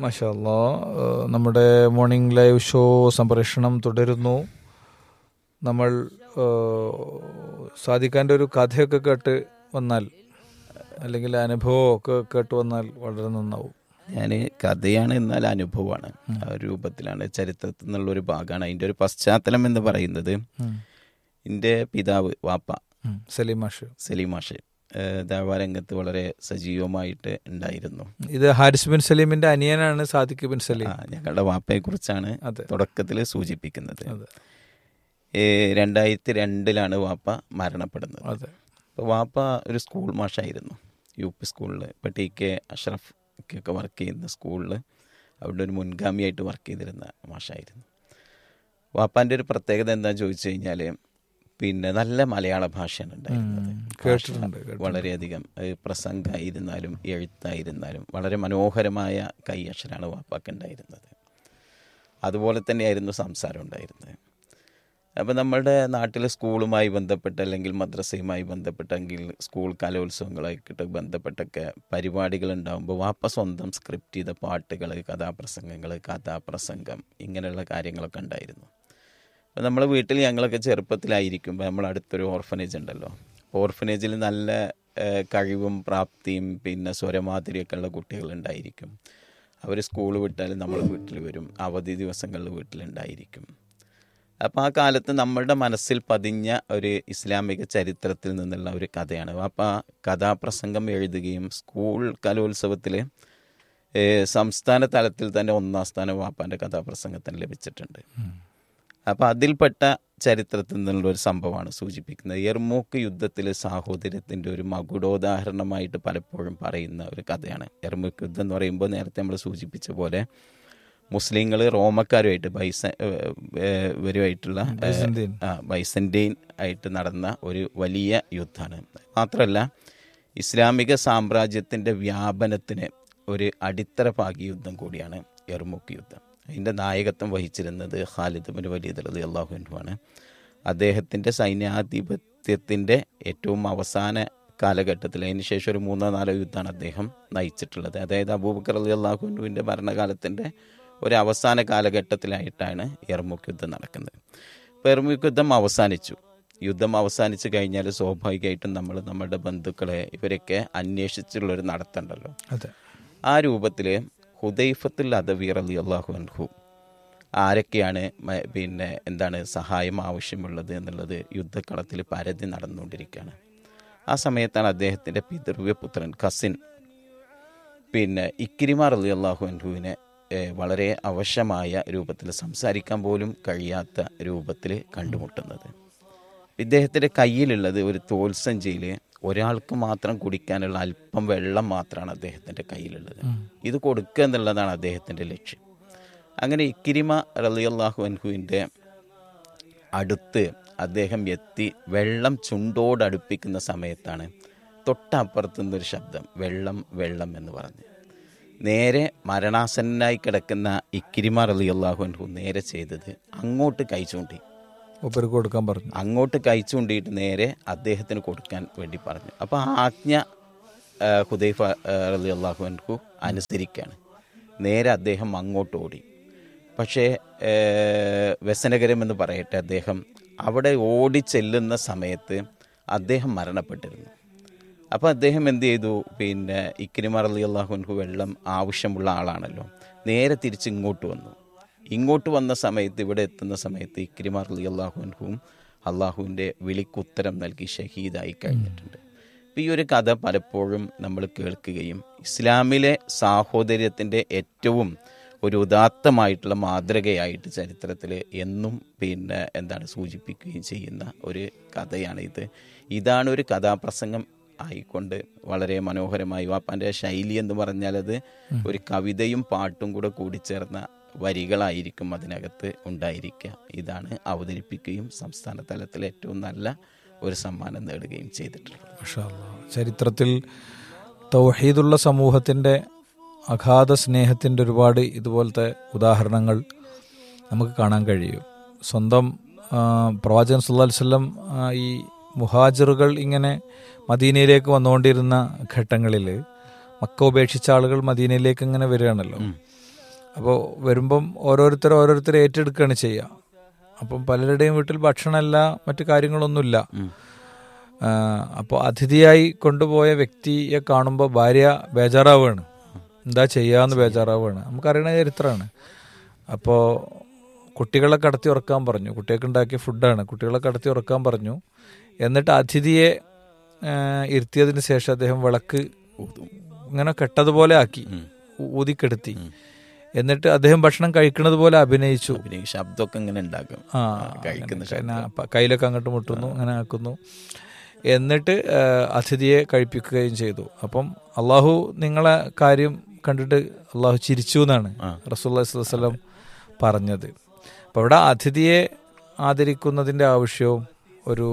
മഷാല്ലോ നമ്മുടെ morning live show സംപ്രേഷണം തുടരുന്നു നമ്മൾ സാധിക്കാൻ്റെ ഒരു കഥയൊക്കെ കേട്ട് വന്നാൽ അല്ലെങ്കിൽ അനുഭവമൊക്കെ കേട്ട് വന്നാൽ വളരെ നന്നാവും ഞാൻ കഥയാണ് എന്നാൽ അനുഭവമാണ് ആ ഒരു രൂപത്തിലാണ് ചരിത്രത്തിൽ നിന്നുള്ള ഒരു ഭാഗമാണ് അതിൻ്റെ ഒരു പശ്ചാത്തലം എന്ന് പറയുന്നത് ഉം. എൻ്റെ പിതാവ് വാപ്പ ഉം. സലീം മാഷ് സലീം മാഷ് ഏഹ് ദേവാരംഗത്ത് വളരെ സജീവമായിട്ട് ഉണ്ടായിരുന്നു ഇത് ഹാരിസ് ബിൻ സലീമിന്റെ അനിയനാണ് സാദിഖ് ബിൻ സലീം ആ, ഞങ്ങളുടെ വാപ്പയെ കുറിച്ചാണ് അതെ തുടക്കത്തിൽ സൂചിപ്പിക്കുന്നത് അതെ ഏഹ് രണ്ടായിരത്തി രണ്ടിലാണ് വാപ്പ മരണപ്പെടുന്നത് അതെ അപ്പോൾ വാപ്പ ഒരു സ്കൂൾ മാഷായിരുന്നു യു പി സ്കൂളിൽ ഇപ്പോൾ ടി കെ അഷ്റഫ് ഒക്കെ വർക്ക് ചെയ്യുന്ന സ്കൂളിൽ അവിടെ ഒരു മുൻഗാമിയായിട്ട് വർക്ക് ചെയ്തിരുന്ന മാഷായിരുന്നു വാപ്പാൻ്റെ ഒരു പ്രത്യേകത എന്താണെന്ന് ചോദിച്ചു കഴിഞ്ഞാൽ പിന്നെ നല്ല മലയാള ഭാഷയാണ് ഉണ്ടായിരുന്നത് ഉം. കേട്ടിട്ടുണ്ട്, കേട്ടിട്ടുണ്ട്. വളരെയധികം അത് പ്രസംഗമായിരുന്നാലും എഴുത്തായിരുന്നാലും വളരെ മനോഹരമായ കൈയക്ഷരാണ് വാപ്പാക്ക് ഉണ്ടായിരുന്നത് അതുപോലെ തന്നെയായിരുന്നു സംസാരം ഉണ്ടായിരുന്നത് അപ്പോൾ നമ്മളുടെ നാട്ടിൽ സ്കൂളുമായി ബന്ധപ്പെട്ട് അല്ലെങ്കിൽ മദ്രസയുമായി ബന്ധപ്പെട്ടെങ്കിൽ സ്കൂൾ കലോത്സവങ്ങളായിട്ട് ബന്ധപ്പെട്ടൊക്കെ പരിപാടികൾ ഉണ്ടാകുമ്പോൾ വാപ്പ സ്വന്തം സ്ക്രിപ്റ്റ് ചെയ്ത പാട്ടുകൾ കഥാപ്രസംഗങ്ങൾ കഥാപ്രസംഗം ഇങ്ങനെയുള്ള കാര്യങ്ങളൊക്കെ ഉണ്ടായിരുന്നു അപ്പോൾ നമ്മളെ വീട്ടിൽ ഞങ്ങളൊക്കെ ചെറുപ്പത്തിലായിരിക്കുമ്പോൾ നമ്മൾ അടുത്തൊരു ഓർഫനേജ് ഉണ്ടല്ലോ ഓർഫനേജിൽ നല്ല ഏഹ്, കഴിവും പ്രാപ്തിയും പിന്നെ സ്വരമാതിരിയൊക്കെ ഉള്ള കുട്ടികളുണ്ടായിരിക്കും അവർ സ്കൂൾ വിട്ടാൽ നമ്മൾ വീട്ടിൽ വരും അവധി ദിവസങ്ങളിൽ വീട്ടിലുണ്ടായിരിക്കും അപ്പോൾ ആ കാലത്ത് നമ്മളുടെ മനസ്സിൽ പതിഞ്ഞ ഒരു ഇസ്ലാമിക ചരിത്രത്തിൽ നിന്നുള്ള ഒരു കഥയാണ് അപ്പോൾ ആ കഥാപ്രസംഗം എഴുതുകയും സ്കൂൾ കലോത്സവത്തിൽ സംസ്ഥാന തലത്തിൽ തന്നെ ഒന്നാം സ്ഥാനം വാപ്പാൻ്റെ കഥാപ്രസംഗത്തിന് ലഭിച്ചിട്ടുണ്ട് അപ്പോൾ അതിൽപ്പെട്ട ചരിത്രത്തിൽ നിന്നുള്ള ഒരു സംഭവമാണ് സൂചിപ്പിക്കുന്നത് എർമൂക്ക് യുദ്ധത്തിൽ സാഹോദര്യത്തിൻ്റെ ഒരു മകുടോദാഹരണമായിട്ട് പലപ്പോഴും പറയുന്ന ഒരു കഥയാണ് എർമൂക്ക് യുദ്ധം എന്ന് പറയുമ്പോൾ നേരത്തെ നമ്മൾ സൂചിപ്പിച്ച പോലെ മുസ്ലിങ്ങൾ റോമക്കാരുമായിട്ട് ബൈസ ഏഹ്, ഏഹ്, ഇവരുമായിട്ടുള്ള ഏഹ്, ബൈസന്റൈൻ. ആ ബൈസന്റൈൻ ആയിട്ട് നടന്ന ഒരു വലിയ യുദ്ധമാണ് മാത്രമല്ല ഇസ്ലാമിക സാമ്രാജ്യത്തിൻ്റെ വ്യാപനത്തിന് ഒരു അടിത്തറ പാകിയ യുദ്ധം കൂടിയാണ് എർമുക്ക് യുദ്ധം അതിൻ്റെ നായകത്വം വഹിച്ചിരുന്നത് ഖാലിദ് ബിൻ വലീദ് അലി അള്ളാഹുനുമാണ് അദ്ദേഹത്തിൻ്റെ സൈന്യാധിപത്യത്തിൻ്റെ ഏറ്റവും അവസാന കാലഘട്ടത്തിൽ അതിന് ശേഷം ഒരു മൂന്നോ നാലോ യുദ്ധമാണ് അദ്ദേഹം നയിച്ചിട്ടുള്ളത് അതായത് അബൂബക്കർ അലി അള്ളാഹുനുവിൻ്റെ ഭരണകാലത്തിൻ്റെ ഒരു അവസാന കാലഘട്ടത്തിലായിട്ടാണ് എർമുക്ക് യുദ്ധം നടക്കുന്നത് അപ്പോൾ എർമുക്ക് യുദ്ധം അവസാനിച്ചു യുദ്ധം അവസാനിച്ച് കഴിഞ്ഞാൽ സ്വാഭാവികമായിട്ടും നമ്മൾ നമ്മുടെ ബന്ധുക്കളെ ഇവരൊക്കെ അന്വേഷിച്ചുള്ളൊരു നടത്തുണ്ടല്ലോ അതെ ആ രൂപത്തിൽ ഹുദൈഫത്തുൽ അദവീർ അലി അള്ളാഹു അൻഹു ആരൊക്കെയാണ് മ- പിന്നെ എന്താണ് സഹായം ആവശ്യമുള്ളത് എന്നുള്ളത് യുദ്ധക്കളത്തിൽ പരതി നടന്നുകൊണ്ടിരിക്കുകയാണ് ആ സമയത്താണ് അദ്ദേഹത്തിൻ്റെ പിതൃവ്യപുത്രൻ കസിൻ പിന്നെ ഇക്കിരിമാർ അലി അള്ളാഹു അൻഹുവിനെ ഏഹ്, വളരെ അവശമായ രൂപത്തിൽ സംസാരിക്കാൻ പോലും കഴിയാത്ത രൂപത്തിൽ കണ്ടുമുട്ടുന്നത് ഇദ്ദേഹത്തിൻ്റെ കയ്യിലുള്ളത് ഒരു തോൽസഞ്ചിയിൽ ഒരാൾക്ക് മാത്രം കുടിക്കാനുള്ള അല്പം വെള്ളം മാത്രമാണ് അദ്ദേഹത്തിൻ്റെ കയ്യിലുള്ളത് ഇത് കൊടുക്കുക എന്നുള്ളതാണ് അദ്ദേഹത്തിൻ്റെ ലക്ഷ്യം അങ്ങനെ ഇക്കിരിമ റലിയല്ലാഹു അൻഹുവിൻ്റെ അടുത്ത് അദ്ദേഹം എത്തി വെള്ളം ചുണ്ടോട് അടുപ്പിക്കുന്ന സമയത്താണ് തൊട്ടപ്പുറത്തു നിന്നൊരു ശബ്ദം വെള്ളം വെള്ളം എന്ന് പറഞ്ഞ് നേരെ മരണാസന്നായി കിടക്കുന്ന ഇക്കിരിമ റലിയല്ലാഹു അൻഹു നേരെ ചെയ്തത് അങ്ങോട്ട് കൈ ചൂണ്ടി ഒപ്പർക്ക് കൊടുക്കാൻ പറഞ്ഞു അങ്ങോട്ട് കൈ ചൂണ്ടിയിട്ട് നേരെ അദ്ദേഹത്തിന് കൊടുക്കാൻ വേണ്ടി പറഞ്ഞു അപ്പോൾ ആ ആജ്ഞ ആ, ഹുദൈഫ അലി അള്ളാഹു അൻഹു അനുസരിക്കുകയാണ് നേരെ അദ്ദേഹം അങ്ങോട്ട് ഓടി പക്ഷേ ഏ, വ്യസനകരം എന്ന് പറയട്ടെ അദ്ദേഹം അവിടെ ഓടി ചെല്ലുന്ന സമയത്ത് അദ്ദേഹം മരണപ്പെട്ടിരുന്നു അപ്പോൾ അദ്ദേഹം എന്ത് ചെയ്തു പിന്നെ ഇക്രിമർ അലി അള്ളാഹുൻഹു വെള്ളം ആവശ്യമുള്ള ആളാണല്ലോ നേരെ തിരിച്ച് ഇങ്ങോട്ട് വന്നു ഇങ്ങോട്ട് വന്ന സമയത്ത് ഇവിടെ എത്തുന്ന സമയത്ത് ഇക്രിമർ അലി അള്ളാഹുൻഹുവും അള്ളാഹുവിൻ്റെ വിളിക്കുത്തരം നൽകി ഷഹീദായി കഴിഞ്ഞിട്ടുണ്ട് അപ്പോൾ ഈ ഒരു കഥ പലപ്പോഴും നമ്മൾ കേൾക്കുകയും ഇസ്ലാമിലെ സാഹോദര്യത്തിൻ്റെ ഏറ്റവും ഒരു ഉദാത്തമായിട്ടുള്ള മാതൃകയായിട്ട് ചരിത്രത്തിൽ എന്നും പിന്നെ എന്താണ് സൂചിപ്പിക്കുകയും ചെയ്യുന്ന ഒരു കഥയാണ് ഇത് ഇതാണ് ഒരു കഥാപ്രസംഗം ആയിക്കൊണ്ട് വളരെ മനോഹരമായി വാപ്പാൻ്റെ ശൈലി എന്ന് പറഞ്ഞാൽ അത് ഒരു കവിതയും പാട്ടും കൂടെ കൂടിച്ചേർന്ന വരികളായിരിക്കും അതിനകത്ത് ഉണ്ടായിരിക്കുക ഇതാണ് അവതരിപ്പിക്കുകയും സംസ്ഥാന തലത്തിൽ ഏറ്റവും നല്ല ഒരു സമ്മാനം നേടുകയും ചെയ്തിട്ടുള്ളത് മാഷാ അല്ലാ. ചരിത്രത്തിൽ തൗഹീദുള്ള സമൂഹത്തിൻ്റെ അഗാധ സ്നേഹത്തിൻ്റെ ഒരുപാട് ഇതുപോലത്തെ ഉദാഹരണങ്ങൾ നമുക്ക് കാണാൻ കഴിയും സ്വന്തം ആ, പ്രവാചകൻ സുല്ലാ വല്ലം ഈ മുഹാജിറുകൾ ഇങ്ങനെ മദീനയിലേക്ക് വന്നുകൊണ്ടിരുന്ന ഘട്ടങ്ങളിൽ മക്ക ഉപേക്ഷിച്ച ആളുകൾ മദീനയിലേക്ക് ഇങ്ങനെ വരികയാണല്ലോ അപ്പോൾ വരുമ്പം ഓരോരുത്തർ ഓരോരുത്തർ ഏറ്റെടുക്കുകയാണ് ചെയ്യുക അപ്പം പലരുടെയും വീട്ടിൽ ഭക്ഷണമല്ല മറ്റു കാര്യങ്ങളൊന്നുമില്ല അപ്പോൾ അതിഥിയായി കൊണ്ടുപോയ വ്യക്തിയെ കാണുമ്പോൾ ഭാര്യ ബേജാറാവുകയാണ് എന്താ ചെയ്യാന്ന് ബേജാറാവുകയാണ് നമുക്കറിയണ ചരിത്രമാണ് അപ്പോൾ കുട്ടികളെ കടത്തി ഉറക്കാൻ പറഞ്ഞു കുട്ടികൾക്ക് ഉണ്ടാക്കിയ ഫുഡാണ് കുട്ടികളെ കടത്തി ഉറക്കാൻ പറഞ്ഞു എന്നിട്ട് അതിഥിയെ ആ, ഇരുത്തിയതിന് ശേഷം അദ്ദേഹം വിളക്ക് ഇങ്ങനെ കെട്ടതുപോലെ ആക്കി ഊ- ഊതിക്കെടുത്തി എന്നിട്ട് അദ്ദേഹം ഭക്ഷണം കഴിക്കുന്നത് പോലെ അഭിനയിച്ചു പിന്നെ ഈ ശബ്ദമൊക്കെ ഇങ്ങനെ ഉണ്ടാക്കും ആ കഴിക്കുന്ന അങ്ങനെ പിന്നെ പ- കയ്യിലൊക്കെ അങ്ങോട്ട് മുട്ടുന്നു അങ്ങനെ ആക്കുന്നു എന്നിട്ട് ആ, അതിഥിയെ കഴിപ്പിക്കുകയും ചെയ്തു അപ്പം അള്ളാഹു നിങ്ങളെ കാര്യം കണ്ടിട്ട് അള്ളാഹു ചിരിച്ചു എന്നാണ് റസൂല്ലാ വസ്ലം പറഞ്ഞത് അപ്പോൾ ഇവിടെ അതിഥിയെ ആദരിക്കുന്നതിൻ്റെ ആവശ്യവും ഒരു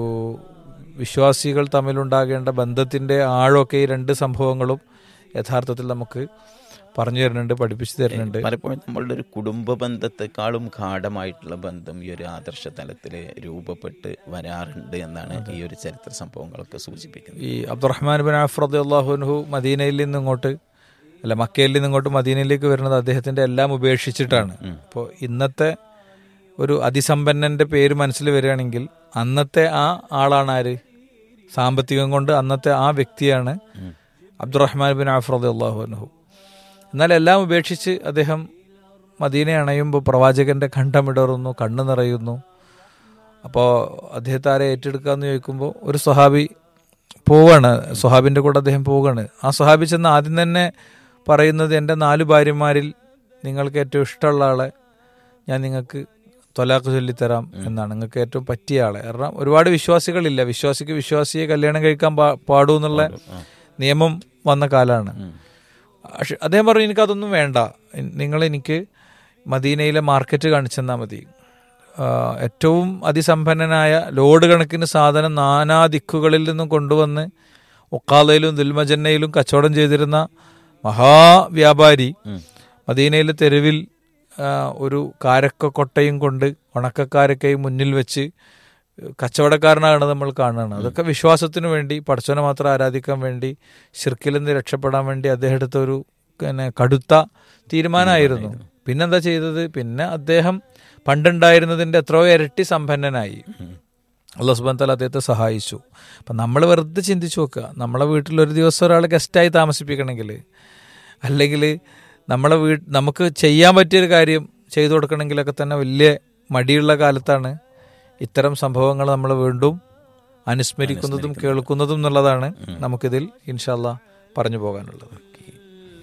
വിശ്വാസികൾ തമ്മിലുണ്ടാകേണ്ട ബന്ധത്തിൻ്റെ ആഴമൊക്കെ ഈ രണ്ട് സംഭവങ്ങളും യഥാർത്ഥത്തിൽ നമുക്ക് പറഞ്ഞു തരുന്നുണ്ട് പഠിപ്പിച്ചു തരുന്നുണ്ട് പലപ്പോഴും നമ്മളുടെ ഒരു കുടുംബ ബന്ധത്തെക്കാളും ഗാഠമായിട്ടുള്ള ബന്ധം ഈ ഒരു ആദർശ തലത്തിൽ രൂപപ്പെട്ട് വരാറുണ്ട് എന്നാണ് ഈ ഒരു ചരിത്ര സംഭവങ്ങളൊക്കെ സൂചിപ്പിക്കുന്നത് ഈ അബ്ദുറഹ്മാൻ ബിൻ അഫ്രദ് അള്ളാഹുൻഹു മദീനയിൽ നിന്ന് ഇങ്ങോട്ട് അല്ല മക്കയിൽ നിന്ന് ഇങ്ങോട്ട് മദീനയിലേക്ക് വരുന്നത് അദ്ദേഹത്തിന്റെ എല്ലാം ഉപേക്ഷിച്ചിട്ടാണ് അപ്പോൾ ഇന്നത്തെ ഒരു അതിസമ്പന്നന്റെ പേര് മനസ്സിൽ വരികയാണെങ്കിൽ അന്നത്തെ ആ ആളാണ് ആര് സാമ്പത്തികം കൊണ്ട് അന്നത്തെ ആ വ്യക്തിയാണ് അബ്ദുറഹ്മാൻ ബിൻ അഫ്രദ് അള്ളാഹുൻഹു എന്നാൽ എല്ലാം ഉപേക്ഷിച്ച് അദ്ദേഹം മദീന അണയുമ്പോൾ പ്രവാചകന്റെ കണ്ടമിടറുന്നു കണ്ണു നിറയുന്നു അപ്പോൾ അദ്ദേഹത്തെ ആരെ ഏറ്റെടുക്കാന്ന് ചോദിക്കുമ്പോൾ ഒരു സ്വഹാബി പോവാണ് സ്വഹാബിന്റെ കൂടെ അദ്ദേഹം പോവുകയാണ് ആ സ്വഹാബി ചെന്ന് ആദ്യം തന്നെ പറയുന്നത് എൻ്റെ നാല് ഭാര്യമാരിൽ നിങ്ങൾക്ക് ഏറ്റവും ഇഷ്ടമുള്ള ആളെ ഞാൻ നിങ്ങൾക്ക് തൊലാക്ക് ചൊല്ലിത്തരാം എന്നാണ് നിങ്ങൾക്ക് ഏറ്റവും പറ്റിയ ആളെ കാരണം ഒരുപാട് വിശ്വാസികളില്ല വിശ്വാസിക്ക് വിശ്വാസിയെ കല്യാണം കഴിക്കാൻ പാ പാടൂ എന്നുള്ള നിയമം വന്ന കാലമാണ് പക്ഷെ അദ്ദേഹം പറഞ്ഞു എനിക്കതൊന്നും വേണ്ട നിങ്ങൾ എനിക്ക് മദീനയിലെ മാർക്കറ്റ് കാണിച്ചു തന്നാൽ മതി ആ, ഏറ്റവും അതിസമ്പന്നനായ ലോഡ് കണക്കിന് സാധനം നാനാ ദിക്കുകളിൽ നിന്നും കൊണ്ടുവന്ന് ഒക്കാലയിലും ദുൽമജന്നയിലും കച്ചവടം ചെയ്തിരുന്ന മഹാവ്യാപാരി മദീനയിലെ തെരുവിൽ ആ, ഒരു കാരക്ക കൊട്ടയും കൊണ്ട് ഉണക്കക്കാരക്കയും മുന്നിൽ വെച്ച് കച്ചവടക്കാരനാണ് നമ്മൾ കാണുന്നത് അതൊക്കെ വിശ്വാസത്തിന് വേണ്ടി പഠിച്ചവനെ മാത്രം ആരാധിക്കാൻ വേണ്ടി ഷിർക്കിൽ നിന്ന് രക്ഷപ്പെടാൻ വേണ്ടി അദ്ദേഹം എടുത്ത ഒരു പിന്നെ കടുത്ത തീരുമാനമായിരുന്നു പിന്നെന്താ ചെയ്തത് പിന്നെ അദ്ദേഹം പണ്ടുണ്ടായിരുന്നതിന്റെ എത്രയോ ഇരട്ടി സമ്പന്നനായി അള്ളാഹു സുബാൻ താല അദ്ദേഹത്തെ സഹായിച്ചു അപ്പം നമ്മൾ വെറുതെ ചിന്തിച്ചു നോക്കുക നമ്മളെ വീട്ടിൽ ഒരു ദിവസം ഒരാൾ ഗസ്റ്റായി താമസിപ്പിക്കണമെങ്കിൽ അല്ലെങ്കിൽ നമ്മളെ വീ നമുക്ക് ചെയ്യാൻ പറ്റിയൊരു കാര്യം ചെയ്തു കൊടുക്കണമെങ്കിലൊക്കെ തന്നെ വലിയ മടിയുള്ള കാലത്താണ് ഇത്തരം സംഭവങ്ങൾ നമ്മൾ വീണ്ടും അനുസ്മരിക്കുന്നതും കേൾക്കുന്നതും എന്നുള്ളതാണ് നമുക്കിതിൽ ഇൻഷാല്ല പറഞ്ഞു പോകാനുള്ളത്